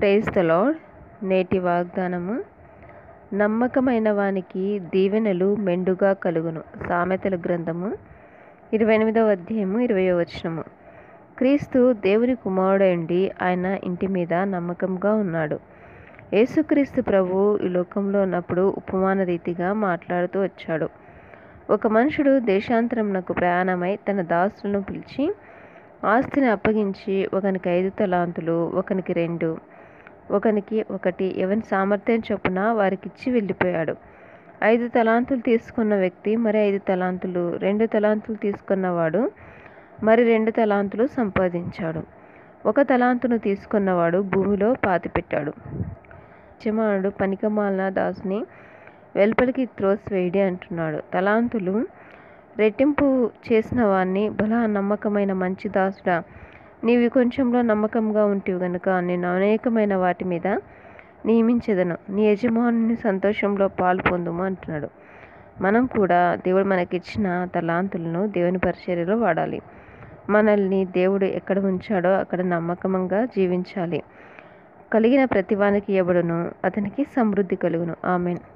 praise the lord నేటి వాగ్దానము నమ్మకమైన వానికి దీవెనలు మెండుగా కలుగును సామెతల గ్రంథము ఇరవై ఎనిమిదవ అధ్యాయము ఇరవయో వచనము క్రీస్తు దేవుని కుమారుడండి ఆయన ఇంటి మీద నమ్మకంగా ఉన్నాడు యేసుక్రీస్తు ప్రభు ఈ లోకంలో ఉన్నప్పుడు ఉపమాన రీతిగా మాట్లాడుతూ వచ్చాడు ఒక మనుషుడు దేశాంతరమునకు ప్రయాణమై తన దాసులను పిలిచి ఆస్తిని అప్పగించి ఒకనికి ఐదు తలాంతులు ఒకనికి రెండు ఒకనికి ఒకటి ఎవరి సామర్థ్యం చొప్పున వారికిచ్చి వెళ్ళిపోయాడు ఐదు తలాంతులు తీసుకున్న వ్యక్తి మరి ఐదు తలాంతులు రెండు తలాంతులు తీసుకున్నవాడు మరి రెండు తలాంతులు సంపాదించాడు ఒక తలాంతును తీసుకున్నవాడు భూమిలో పాతిపెట్టాడు యజమానుడు పనికమాలిన దాసుని వెలుపలికి త్రోసివేయడి అంటున్నాడు తలాంతులు రెట్టింపు చేసిన వాణ్ణి బలా నమ్మకమైన మంచి దాసుడా నీవి కొంచెంలో నమ్మకంగా ఉంటివి గనుక నేను అనేకమైన వాటి మీద నియమించదను నీ యజమానుని సంతోషంలో పాలు పొందుము అంటున్నాడు మనం కూడా దేవుడు మనకిచ్చిన తలాంతులను దేవుని పరిచర్యలో వాడాలి మనల్ని దేవుడు ఎక్కడ ఉంచాడో అక్కడ నమ్మకంగా జీవించాలి కలిగిన ప్రతివానికి ఇవ్వబడును అతనికి సమృద్ధి కలుగును ఆమెన్